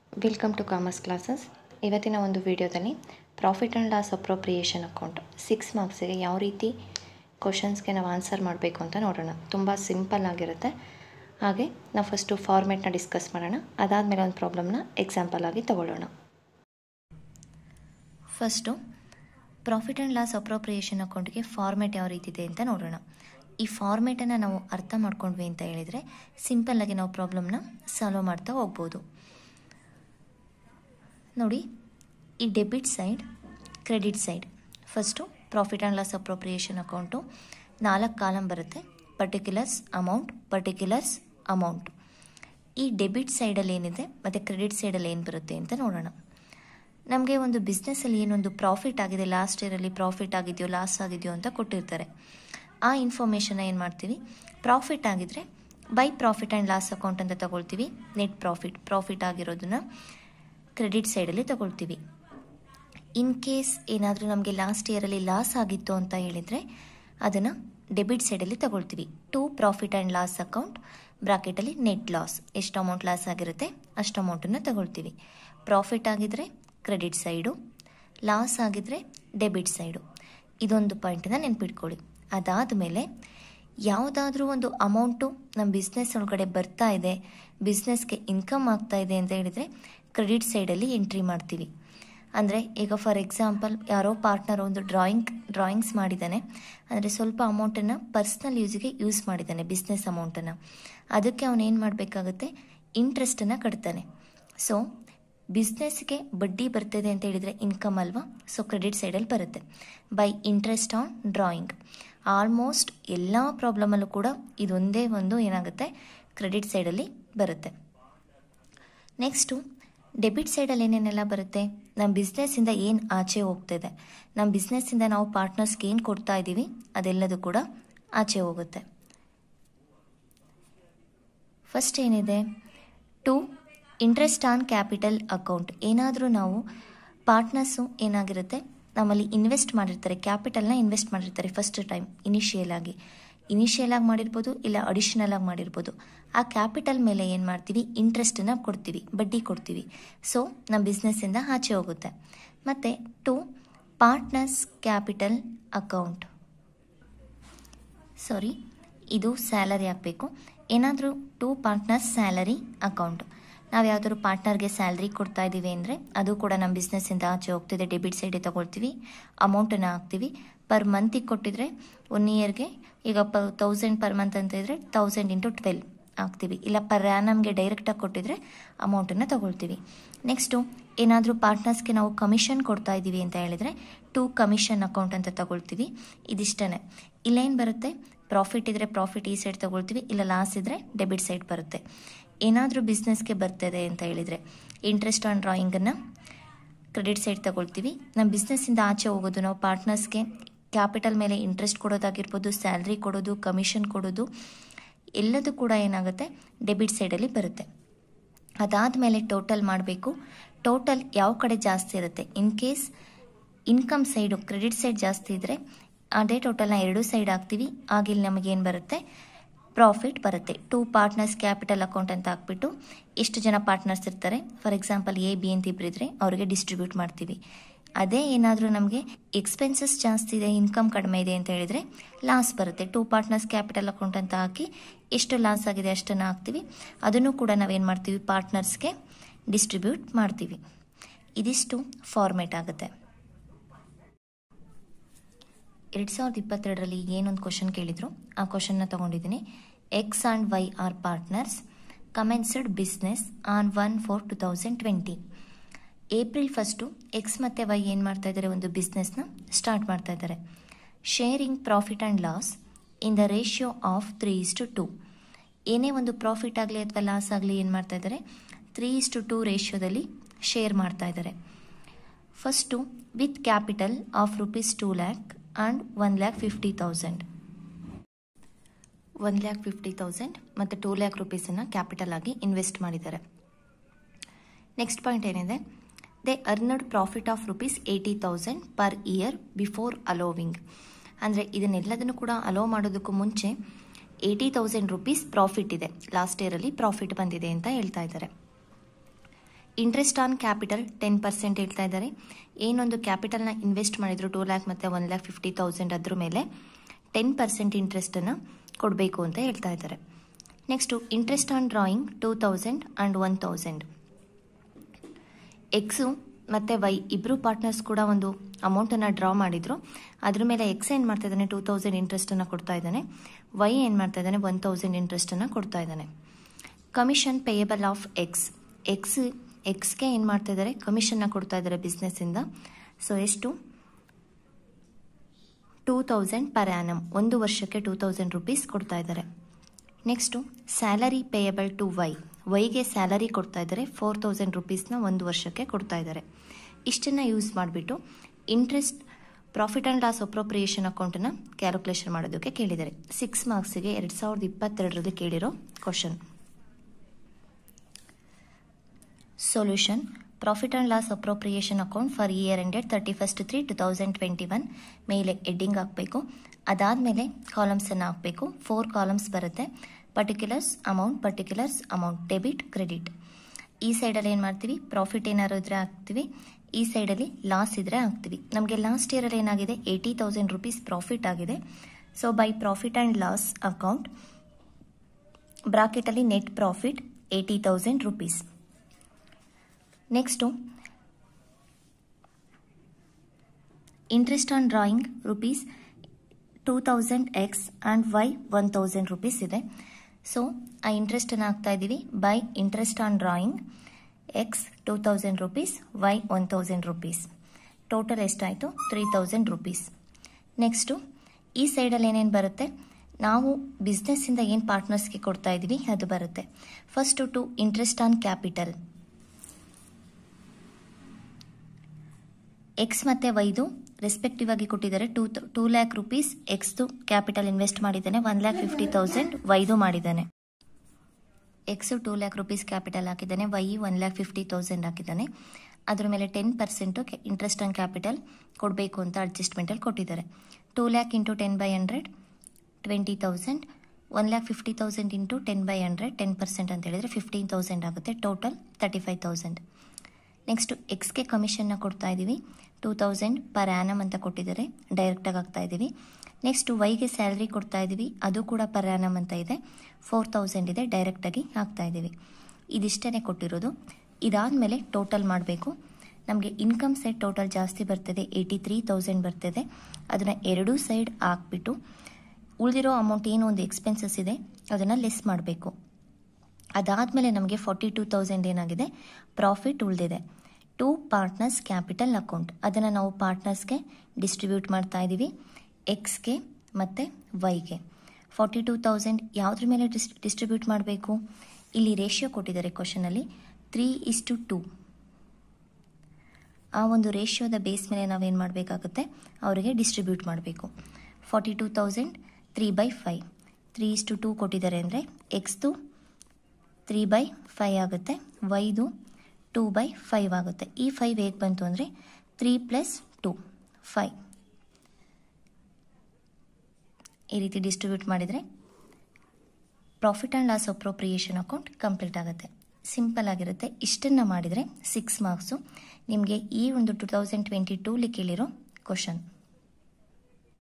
welcome to commerce classes ಇವತ್ತಿನ ಒಂದು ವಿಡಿಯೋದಲ್ಲಿ profit and loss appropriation account six ಮಾರ್ಕ್ಸಿಗೆ ಯಾವ ರೀತಿ ಕ್ವಶನ್ಸ್ಗೆ ನಾವು ಆನ್ಸರ್ ಮಾಡಬೇಕು ಅಂತ ನೋಡೋಣ ತುಂಬ ಸಿಂಪಲ್ ಆಗಿರುತ್ತೆ ಹಾಗೆ ನಾವು ಫಸ್ಟು ಫಾರ್ಮೆಟ್ನ ಡಿಸ್ಕಸ್ ಮಾಡೋಣ ಅದಾದಮೇಲೆ ಒಂದು ಪ್ರಾಬ್ಲಮ್ನ ಎಕ್ಸಾಂಪಲ್ ಆಗಿ ತಗೊಳ್ಳೋಣ first profit and loss appropriation ಅಕೌಂಟ್ಗೆ ಫಾರ್ಮೆಟ್ ಯಾವ ರೀತಿ ಇದೆ ಅಂತ ನೋಡೋಣ ಈ ಫಾರ್ಮೆಟನ್ನು ನಾವು ಅರ್ಥ ಮಾಡ್ಕೊಂಡ್ವಿ ಅಂತ ಹೇಳಿದರೆ ಸಿಂಪಲ್ಲಾಗಿ ನಾವು ಪ್ರಾಬ್ಲಮ್ನ ಸಾಲ್ವ್ ಮಾಡ್ತಾ ಹೋಗ್ಬೋದು ನೋಡಿ ಈ debit side credit side first profit and loss appropriation account ನಾಲ್ಕು ಕಾಲಮ್ ಬರುತ್ತೆ ಪರ್ಟಿಕ್ಯುಲರ್ಸ್ ಅಮೌಂಟ್ ಪರ್ಟಿಕ್ಯುಲರ್ಸ್ ಅಮೌಂಟ್ ಈ ಡೆಬಿಟ್ ಸೈಡಲ್ಲಿ ಏನಿದೆ ಮತ್ತು ಕ್ರೆಡಿಟ್ ಸೈಡಲ್ಲಿ ಏನು ಬರುತ್ತೆ ಅಂತ ನೋಡೋಣ ನಮಗೆ ಒಂದು ಬಿಸ್ನೆಸ್ಸಲ್ಲಿ ಏನೊಂದು ಪ್ರಾಫಿಟ್ ಆಗಿದೆ ಲಾಸ್ಟ್ ಇಯರಲ್ಲಿ ಪ್ರಾಫಿಟ್ ಆಗಿದೆಯೋ ಲಾಸ್ ಆಗಿದೆಯೋ ಅಂತ ಕೊಟ್ಟಿರ್ತಾರೆ ಆ ಇನ್ಫಾರ್ಮೇಷನ್ನ ಏನು ಮಾಡ್ತೀವಿ ಪ್ರಾಫಿಟ್ ಆಗಿದ್ರೆ by profit and loss account ಅಂತ ತಗೊಳ್ತೀವಿ ನೆಟ್ ಪ್ರಾಫಿಟ್ ಪ್ರಾಫಿಟ್ ಆಗಿರೋದನ್ನ ಕ್ರೆಡಿಟ್ ಸೈಡಲ್ಲಿ ತಗೊಳ್ತೀವಿ ಇನ್ ಕೇಸ್ ಏನಾದರೂ ನಮಗೆ ಲಾಸ್ಟ್ ಇಯರಲ್ಲಿ ಲಾಸ್ ಆಗಿತ್ತು ಅಂತ ಹೇಳಿದರೆ ಅದನ್ನು ಡೆಬಿಟ್ ಸೈಡಲ್ಲಿ ತಗೊಳ್ತೀವಿ to profit and loss account ಬ್ರಾಕೆಟಲ್ಲಿ ನೆಟ್ ಲಾಸ್ ಎಷ್ಟು ಅಮೌಂಟ್ ಲಾಸ್ ಆಗಿರುತ್ತೆ ಅಷ್ಟು ಅಮೌಂಟನ್ನು ತಗೊಳ್ತೀವಿ ಪ್ರಾಫಿಟ್ ಆಗಿದ್ರೆ ಕ್ರೆಡಿಟ್ ಸೈಡು ಲಾಸ್ ಆಗಿದ್ರೆ ಡೆಬಿಟ್ ಸೈಡು ಇದೊಂದು ಪಾಯಿಂಟನ್ನು ನೆನ್ಪಿಟ್ಕೊಳ್ಳಿ ಅದಾದ ಮೇಲೆ ಯಾವುದಾದ್ರೂ ಒಂದು ಅಮೌಂಟು ನಮ್ಮ ಬಿಸ್ನೆಸ್ ಒಳಗಡೆ ಬರ್ತಾ ಇದೆ ಬಿಸ್ನೆಸ್ಗೆ ಇನ್ಕಮ್ ಆಗ್ತಾ ಇದೆ ಅಂತ ಹೇಳಿದರೆ ಕ್ರೆಡಿಟ್ ಸೈಡಲ್ಲಿ ಎಂಟ್ರಿ ಮಾಡ್ತೀವಿ ಅಂದರೆ ಈಗ ಫಾರ್ ಎಕ್ಸಾಂಪಲ್ ಯಾರೋ ಪಾರ್ಟ್ನರ್ ಒಂದು ಡ್ರಾಯಿಂಗ್ ಡ್ರಾಯಿಂಗ್ಸ್ ಮಾಡಿದ್ದಾನೆ ಅಂದರೆ ಸ್ವಲ್ಪ ಅಮೌಂಟನ್ನು ಪರ್ಸ್ನಲ್ ಯೂಸಿಗೆ ಯೂಸ್ ಮಾಡಿದ್ದಾನೆ ಬಿಸ್ನೆಸ್ ಅಮೌಂಟನ್ನು ಅದಕ್ಕೆ ಅವನು ಏನು ಮಾಡಬೇಕಾಗುತ್ತೆ ಇಂಟ್ರೆಸ್ಟನ್ನು ಕಟ್ತಾನೆ ಸೊ ಬಿಸ್ನೆಸ್ಗೆ ಬಡ್ಡಿ ಬರ್ತಿದೆ ಅಂತ ಹೇಳಿದರೆ ಇನ್ಕಮ್ ಅಲ್ವಾ ಸೊ ಕ್ರೆಡಿಟ್ ಸೈಡಲ್ಲಿ ಬರುತ್ತೆ by interest on drawing almost ಎಲ್ಲ ಪ್ರಾಬ್ಲಮಲ್ಲೂ ಕೂಡ ಇದೊಂದೇ ಒಂದು ಏನಾಗುತ್ತೆ ಕ್ರೆಡಿಟ್ ಸೈಡಲ್ಲಿ ಬರುತ್ತೆ ನೆಕ್ಸ್ಟು ಡೆಬಿಟ್ ಸೈಡಲ್ಲಿ ಏನೇನೆಲ್ಲ ಬರುತ್ತೆ ನಮ್ಮ ಬಿಸ್ನೆಸ್ಸಿಂದ ಏನು ಆಚೆ ಹೋಗ್ತಿದೆ ನಮ್ಮ ಬಿಸ್ನೆಸ್ಸಿಂದ ನಾವು ಪಾರ್ಟ್ನರ್ಸ್ಗೆ ಏನು ಕೊಡ್ತಾ ಇದ್ದೀವಿ ಅದೆಲ್ಲದೂ ಕೂಡ ಆಚೆ ಹೋಗುತ್ತೆ ಫಸ್ಟ್ ಏನಿದೆ to interest on capital account ಏನಾದರೂ ನಾವು ಪಾರ್ಟ್ನರ್ಸು ಏನಾಗಿರುತ್ತೆ ನಮ್ಮಲ್ಲಿ ಇನ್ವೆಸ್ಟ್ ಮಾಡಿರ್ತಾರೆ ಕ್ಯಾಪಿಟಲ್ನ ಇನ್ವೆಸ್ಟ್ ಮಾಡಿರ್ತಾರೆ ಫಸ್ಟ್ ಟೈಮ್ ಇನಿಷಿಯಲ್ ಆಗಿ ಇನಿಷಿಯಲ್ ಆಗಿ ಮಾಡಿರ್ಬೋದು ಇಲ್ಲ ಅಡಿಷನಲ್ ಆಗಿ ಮಾಡಿರ್ಬೋದು ಆ ಕ್ಯಾಪಿಟಲ್ ಮೇಲೆ ಏನು ಮಾಡ್ತೀವಿ ಇಂಟ್ರೆಸ್ಟನ್ನು ಕೊಡ್ತೀವಿ ಬಡ್ಡಿ ಕೊಡ್ತೀವಿ ಸೊ ನಮ್ಮ ಬಿಸ್ನೆಸ್ಸಿಂದ ಆಚೆ ಹೋಗುತ್ತೆ ಮತ್ತು to partners capital account sorry ಇದು ಸ್ಯಾಲರಿ ಆಗಬೇಕು ಏನಾದರೂ ಟು ಪಾರ್ಟ್ನರ್ಸ್ ಸ್ಯಾಲರಿ ಅಕೌಂಟ್ ನಾವು ಯಾವ್ದಾದ್ರು ಪಾರ್ಟ್ನರ್ಗೆ ಸ್ಯಾಲ್ರಿ ಕೊಡ್ತಾ ಇದ್ದೀವಿ ಅಂದರೆ ಅದು ಕೂಡ ನಮ್ಮ ಬಿಸ್ನೆಸ್ಸಿಂದ ಆಚೆ ಹೋಗ್ತಿದೆ ಡೆಬಿಟ್ ಸೈಡಿಗೆ ತೊಗೊಳ್ತೀವಿ ಅಮೌಂಟನ್ನು ಹಾಕ್ತೀವಿ ಪರ್ ಮಂತಿಗೆ ಕೊಟ್ಟಿದ್ರೆ ಒನ್ ಇಯರ್ಗೆ ಈಗ ಪ ತೌಸಂಡ್ ಪರ್ ಮಂತ್ ಅಂತ ಇದ್ದರೆ ತೌಸಂಡ್ ಇಂಟು ಟ್ವೆಲ್ ಹಾಕ್ತೀವಿ ಇಲ್ಲ ಪರ್ ನಮಗೆ ಡೈರೆಕ್ಟಾಗಿ ಕೊಟ್ಟಿದ್ರೆ ಅಮೌಂಟನ್ನು ತೊಗೊಳ್ತೀವಿ ನೆಕ್ಸ್ಟು ಏನಾದರೂ ಪಾರ್ಟ್ನರ್ಸ್ಗೆ ನಾವು ಕಮಿಷನ್ ಕೊಡ್ತಾ ಇದ್ದೀವಿ ಅಂತ ಹೇಳಿದರೆ ಟು ಕಮಿಷನ್ ಅಕೌಂಟ್ ಅಂತ ತಗೊಳ್ತೀವಿ ಇದಿಷ್ಟೇ ಇಲ್ಲೇನು ಬರುತ್ತೆ ಪ್ರಾಫಿಟ್ ಇದ್ದರೆ ಪ್ರಾಫಿಟ್ ಈ ಸೈಡ್ ತೊಗೊಳ್ತೀವಿ ಇಲ್ಲ ಲಾಸ್ ಇದ್ದರೆ ಡೆಬಿಟ್ ಸೈಡ್ ಬರುತ್ತೆ ಏನಾದರೂ ಬಿಸ್ನೆಸ್ಗೆ ಬರ್ತಿದೆ ಅಂತ ಹೇಳಿದರೆ ಇಂಟ್ರೆಸ್ಟ್ ಆನ್ ಡ್ರಾಯಿಂಗನ್ನು ಕ್ರೆಡಿಟ್ ಸೈಡ್ ತಗೊಳ್ತೀವಿ ನಮ್ಮ ಬಿಸ್ನೆಸ್ಸಿಂದ ಆಚೆ ಹೋಗೋದು ನಾವು ಪಾರ್ಟ್ನರ್ಸ್ಗೆ ಕ್ಯಾಪಿಟಲ್ ಮೇಲೆ ಇಂಟ್ರೆಸ್ಟ್ ಕೊಡೋದಾಗಿರ್ಬೋದು ಸ್ಯಾಲ್ರಿ ಕೊಡೋದು ಕಮಿಷನ್ ಕೊಡೋದು ಎಲ್ಲದೂ ಕೂಡ ಏನಾಗುತ್ತೆ ಡೆಬಿಟ್ ಸೈಡಲ್ಲಿ ಬರುತ್ತೆ ಅದಾದಮೇಲೆ ಟೋಟಲ್ ಮಾಡಬೇಕು ಟೋಟಲ್ ಯಾವ ಕಡೆ ಜಾಸ್ತಿ ಇರುತ್ತೆ in case income side credit side ಜಾಸ್ತಿ ಇದ್ದರೆ ಅದೇ ಟೋಟಲ್ನ ಎರಡೂ ಸೈಡ್ ಹಾಕ್ತೀವಿ ಆಗಿಲ್ಲಿ ನಮಗೇನು ಬರುತ್ತೆ ಪ್ರಾಫಿಟ್ ಬರುತ್ತೆ ಟೂ ಪಾರ್ಟ್ನರ್ಸ್ ಕ್ಯಾಪಿಟಲ್ ಅಕೌಂಟ್ ಅಂತ ಹಾಕ್ಬಿಟ್ಟು ಎಷ್ಟು ಜನ ಪಾರ್ಟ್ನರ್ಸ್ ಇರ್ತಾರೆ ಫಾರ್ ಎಕ್ಸಾಂಪಲ್ ಎ ಬಿ ಅಂತ ಇಬ್ಬರಿದ್ರೆ ಅವ್ರಿಗೆ ಡಿಸ್ಟ್ರಿಬ್ಯೂಟ್ ಮಾಡ್ತೀವಿ ಅದೇ ಏನಾದರೂ ನಮಗೆ ಎಕ್ಸ್ಪೆನ್ಸಸ್ ಜಾಸ್ತಿ ಇದೆ ಇನ್ಕಮ್ ಕಡಿಮೆ ಇದೆ ಅಂತ ಹೇಳಿದರೆ ಲಾಸ್ ಬರುತ್ತೆ ಟೂ ಪಾರ್ಟ್ನರ್ಸ್ ಕ್ಯಾಪಿಟಲ್ ಅಕೌಂಟ್ ಅಂತ ಹಾಕಿ ಎಷ್ಟು ಲಾಸ್ ಆಗಿದೆ ಅಷ್ಟನ್ನು ಹಾಕ್ತೀವಿ ಅದನ್ನು ಕೂಡ ನಾವೇನು ಮಾಡ್ತೀವಿ ಪಾರ್ಟ್ನರ್ಸ್ಗೆ ಡಿಸ್ಟ್ರಿಬ್ಯೂಟ್ ಮಾಡ್ತೀವಿ ಇದಿಷ್ಟು ಫಾರ್ಮೇಟ್ ಆಗುತ್ತೆ ಎರಡು ಸಾವಿರದ ಇಪ್ಪತ್ತೆರಡರಲ್ಲಿ ಏನೊಂದು ಕ್ವಶನ್ ಕೇಳಿದರು ಆ ಕ್ವಶನ್ನ ತೊಗೊಂಡಿದ್ದೀನಿ X and Y are partners commenced business on one four two thousand twenty April first X ಮತ್ತು ವೈ ಏನು ಮಾಡ್ತಾ ಇದ್ದಾರೆ ಒಂದು ಬಿಸ್ನೆಸ್ನ ಸ್ಟಾರ್ಟ್ ಮಾಡ್ತಾ ಇದ್ದಾರೆ sharing profit and loss in the ratio of three is to two ಏನೇ ಒಂದು ಪ್ರಾಫಿಟ್ ಆಗಲಿ ಅಥವಾ ಲಾಸ್ ಆಗಲಿ ಏನು ಮಾಡ್ತಾ ಇದ್ದಾರೆ ತ್ರೀ ಇಸ್ ಟು ಟು ರೇಷಿಯೋದಲ್ಲಿ ಶೇರ್ ಮಾಡ್ತಾ ಇದ್ದಾರೆ first with capital of rupees two lakh and one lakh fifty thousand one lakh fifty thousand ಮತ್ತು ಟೂ ಲ್ಯಾಕ್ ರುಪೀಸನ್ನು ಕ್ಯಾಪಿಟಲ್ ಆಗಿ ಇನ್ವೆಸ್ಟ್ ಮಾಡಿದ್ದಾರೆ ನೆಕ್ಸ್ಟ್ ಪಾಯಿಂಟ್ ಏನಿದೆ they earned profit of rupees eighty thousand per year before allowing ಅಂದರೆ ಇದನ್ನೆಲ್ಲದನ್ನು ಕೂಡ ಅಲೋ ಮಾಡೋದಕ್ಕೂ ಮುಂಚೆ ಏಯ್ಟಿ ತೌಸಂಡ್ ರುಪೀಸ್ ಪ್ರಾಫಿಟ್ ಇದೆ ಲಾಸ್ಟ್ ಇಯರಲ್ಲಿ ಪ್ರಾಫಿಟ್ ಬಂದಿದೆ ಅಂತ ಹೇಳ್ತಾ ಇದ್ದಾರೆ interest on capital ten percent ಹೇಳ್ತಾ ಇದ್ದಾರೆ ಏನೊಂದು ಕ್ಯಾಪಿಟಲ್ನ ಇನ್ವೆಸ್ಟ್ ಮಾಡಿದ್ರು ಟೂ ಲ್ಯಾಕ್ ಮತ್ತು ಒನ್ ಲ್ಯಾಕ್ ಫಿಫ್ಟಿ ತೌಸಂಡ್ ಅದ್ರ ಮೇಲೆ ಟೆನ್ ಪರ್ಸೆಂಟ್ ಇಂಟ್ರೆಸ್ಟನ್ನು ಕೊಡಬೇಕು ಅಂತ ಹೇಳ್ತಾ ಇದ್ದಾರೆ next interest on drawing two thousand and one thousand X ಮತ್ತು ವೈ ಇಬ್ಬರು ಪಾರ್ಟ್ನರ್ಸ್ ಕೂಡ ಒಂದು ಅಮೌಂಟನ್ನು ಡ್ರಾ ಮಾಡಿದ್ರು ಅದ್ರ ಮೇಲೆ ಎಕ್ಸ್ ಏನು ಮಾಡ್ತಾ ಇದ್ದಾನೆ ಟೂ ತೌಸಂಡ್ ಇಂಟ್ರೆಸ್ಟನ್ನು ಕೊಡ್ತಾ ಇದ್ದಾನೆ ವೈ ಏನು ಮಾಡ್ತಾ ಇದ್ದಾನೆ ಒನ್ ತೌಸಂಡ್ ಇಂಟ್ರೆಸ್ಟನ್ನು ಕೊಡ್ತಾ ಇದ್ದಾನೆ commission payable of X X ಎಕ್ಸ್ಗೆ ಏನು ಮಾಡ್ತಾ ಇದ್ದಾರೆ ಕಮಿಷನ್ನ ಕೊಡ್ತಾ ಇದ್ದಾರೆ ಬಿಸ್ನೆಸ್ಸಿಂದ ಸೊ ಎಷ್ಟು ಟೂ ತೌಸಂಡ್ ಪರ್ ಆ್ಯನಮ್ ಒಂದು ವರ್ಷಕ್ಕೆ ಟೂ ತೌಸಂಡ್ ರುಪೀಸ್ ಕೊಡ್ತಾ ಇದ್ದಾರೆ next salary payable to Y ವೈಗೆ ಸ್ಯಾಲರಿ ಕೊಡ್ತಾ ಇದ್ದಾರೆ ಫೋರ್ ತೌಸಂಡ್ ರುಪೀಸ್ನ ಒಂದು ವರ್ಷಕ್ಕೆ ಕೊಡ್ತಾ ಇದ್ದಾರೆ ಇಷ್ಟನ್ನು ಯೂಸ್ ಮಾಡಿಬಿಟ್ಟು interest profit and loss appropriation ಅಕೌಂಟನ್ನು ಕ್ಯಾಲ್ಕುಲೇಷನ್ ಮಾಡೋದಕ್ಕೆ ಕೇಳಿದ್ದಾರೆ ಸಿಕ್ಸ್ ಮಾರ್ಕ್ಸಿಗೆ ಎರಡು ಸಾವಿರದ ಇಪ್ಪತ್ತೆರಡರಲ್ಲಿ ಕೇಳಿರೋ question solution profit and loss appropriation account for year ended thirty first three two thousand twenty one ಮೇಲೆ ಎಡ್ಡಿಂಗ್ ಹಾಕಬೇಕು ಅದಾದಮೇಲೆ ಕಾಲಮ್ಸನ್ನು ಹಾಕಬೇಕು ಫೋರ್ ಕಾಲಮ್ಸ್ ಬರುತ್ತೆ particulars amount particulars amount debit credit ಈ ಸೈಡಲ್ಲಿ ಏನು ಮಾಡ್ತೀವಿ ಪ್ರಾಫಿಟ್ ಏನಾದ್ರು ಇದ್ರೆ ಹಾಕ್ತೀವಿ ಈ ಸೈಡಲ್ಲಿ ಲಾಸ್ ಇದ್ರೆ ಹಾಕ್ತೀವಿ ನಮಗೆ ಲಾಸ್ಟ್ ಇಯರಲ್ಲಿ ಏನಾಗಿದೆ ಏಯ್ಟಿ ತೌಸಂಡ್ ರುಪೀಸ್ ಪ್ರಾಫಿಟ್ ಆಗಿದೆ so by profit and loss account ಬ್ರಾಕೆಟಲ್ಲಿ net profit eighty thousand rupees next interest on drawing rupees two thousand X and Y one thousand rupees ಇದೆ ಸೊ ಆ ಇಂಟ್ರೆಸ್ಟನ್ನು ಹಾಕ್ತಾ ಇದ್ದೀವಿ by interest on drawing X two thousand rupees Y one thousand rupees total ಎಷ್ಟಾಯಿತು three thousand rupees next ಈ ಸೈಡಲ್ಲಿ ಏನೇನು ಬರುತ್ತೆ ನಾವು ಬಿಸ್ನೆಸ್ಸಿಂದ ಏನು ಪಾರ್ಟ್ನರ್ಸ್ಗೆ ಕೊಡ್ತಾ ಇದ್ದೀವಿ ಅದು ಬರುತ್ತೆ first to interest on capital X ಮತ್ತು ವೈದು ರೆಸ್ಪೆಕ್ಟಿವ್ ಆಗಿ ಕೊಟ್ಟಿದ್ದಾರೆ ಟೂ ಟೂ ಲ್ಯಾಕ್ ರುಪೀಸ್ ಎಕ್ಸ್ದು ಕ್ಯಾಪಿಟಲ್ ಇನ್ವೆಸ್ಟ್ ಮಾಡಿದ್ದಾನೆ ಒನ್ ಲ್ಯಾಕ್ ಫಿಫ್ಟಿ ತೌಸಂಡ್ ವೈದು ಮಾಡಿದ್ದಾನೆ X two lakh rupees capital ಹಾಕಿದ್ದಾನೆ Y one lakh fifty thousand ಹಾಕಿದ್ದಾನೆ ಅದ್ರ ಮೇಲೆ ten percent interest on capital ಕೊಡಬೇಕು ಅಂತ ಅಡ್ಜಸ್ಟ್ಮೆಂಟಲ್ಲಿ ಕೊಟ್ಟಿದ್ದಾರೆ two lakh into ten by hundred twenty thousand one lakh fifty thousand into ten by hundred ten percent ಅಂತ ಹೇಳಿದರೆ ಫಿಫ್ಟೀನ್ ತೌಸಂಡ್ ಆಗುತ್ತೆ total thirty five thousand next ಎಕ್ಸ್ಗೆ ಕಮಿಷನ್ನ ಕೊಡ್ತಾ ಇದ್ದೀವಿ ಟೂ ತೌಸಂಡ್ ಪರ್ ಆ್ಯನಮ್ ಅಂತ ಕೊಟ್ಟಿದ್ದಾರೆ ಡೈರೆಕ್ಟಾಗಿ ಹಾಕ್ತಾ ಇದ್ದೀವಿ ನೆಕ್ಸ್ಟು ವೈಗೆ ಸ್ಯಾಲ್ರಿ ಕೊಡ್ತಾ ಇದ್ದೀವಿ ಅದು ಕೂಡ ಪರ್ ಆ್ಯನಮ್ ಅಂತ ಇದೆ ಫೋರ್ ತೌಸಂಡ್ ಇದೆ ಡೈರೆಕ್ಟಾಗಿ ಹಾಕ್ತಾ ಇದ್ದೀವಿ ಇದಿಷ್ಟೇ ಕೊಟ್ಟಿರೋದು ಇದಾದಮೇಲೆ ಟೋಟಲ್ ಮಾಡಬೇಕು ನಮಗೆ ಇನ್ಕಮ್ ಸೈಡ್ ಟೋಟಲ್ ಜಾಸ್ತಿ ಬರ್ತದೆ ಏಯ್ಟಿ ತ್ರೀ ತೌಸಂಡ್ ಬರ್ತದೆ ಅದನ್ನು ಎರಡೂ ಸೈಡ್ ಹಾಕ್ಬಿಟ್ಟು ಉಳಿದಿರೋ ಅಮೌಂಟ್ ಏನು ಒಂದು ಎಕ್ಸ್ಪೆನ್ಸಸ್ ಇದೆ ಅದನ್ನು ಲೆಸ್ ಮಾಡಬೇಕು ಅದಾದಮೇಲೆ ನಮಗೆ ಫಾರ್ಟಿ ಟೂ ತೌಸಂಡ್ ಏನಾಗಿದೆ ಪ್ರಾಫಿಟ್ ಉಳಿದಿದೆ ಟೂ ಪಾರ್ಟ್ನರ್ಸ್ ಕ್ಯಾಪಿಟಲ್ ಅಕೌಂಟ್ ಅದನ್ನು ನಾವು ಪಾರ್ಟ್ನರ್ಸ್ಗೆ ಡಿಸ್ಟ್ರಿಬ್ಯೂಟ್ ಮಾಡ್ತಾ ಇದ್ದೀವಿ ಎಕ್ಸ್ಗೆ ಮತ್ತು ವೈಗೆ ಫಾರ್ಟಿ ಟೂ ತೌಸಂಡ್ ಯಾವುದ್ರ ಮೇಲೆ ಡಿಸ್ ಡಿಸ್ಟ್ರಿಬ್ಯೂಟ್ ಮಾಡಬೇಕು ಇಲ್ಲಿ ರೇಷಿಯೋ ಕೊಟ್ಟಿದ್ದಾರೆ ಕ್ವಶನಲ್ಲಿ ತ್ರೀ ಇಸ್ ಟು ಟೂ ಆ ಒಂದು ರೇಷಿಯೋದ ಬೇಸ್ ಮೇಲೆ ನಾವೇನು ಮಾಡಬೇಕಾಗುತ್ತೆ ಅವರಿಗೆ ಡಿಸ್ಟ್ರಿಬ್ಯೂಟ್ ಮಾಡಬೇಕು forty two thousand three by five three is to two ಕೊಟ್ಟಿದ್ದಾರೆ ಅಂದರೆ ಎಕ್ಸ್ದು ತ್ರೀ ಬೈ ಫೈವ್ ಆಗುತ್ತೆ ವೈದು ಟೂ ಬೈ ಫೈವ್ ಆಗುತ್ತೆ ಈ ಫೈವ್ ಹೇಗೆ ಬಂತು ಅಂದರೆ ತ್ರೀ ಪ್ಲಸ್ ಟೂ ಫೈವ್ ಈ ರೀತಿ ಡಿಸ್ಟ್ರಿಬ್ಯೂಟ್ ಮಾಡಿದರೆ profit and loss appropriation account complete ಆಗುತ್ತೆ ಸಿಂಪಲ್ ಆಗಿರುತ್ತೆ ಇಷ್ಟನ್ನು ಮಾಡಿದರೆ ಸಿಕ್ಸ್ ಮಾರ್ಕ್ಸು ನಿಮಗೆ ಈ ಒಂದು ಟು ತೌಸಂಡ್ ಟ್ವೆಂಟಿ ಟೂಲಿ ಕೇಳಿರೋ ಕ್ವಶನ್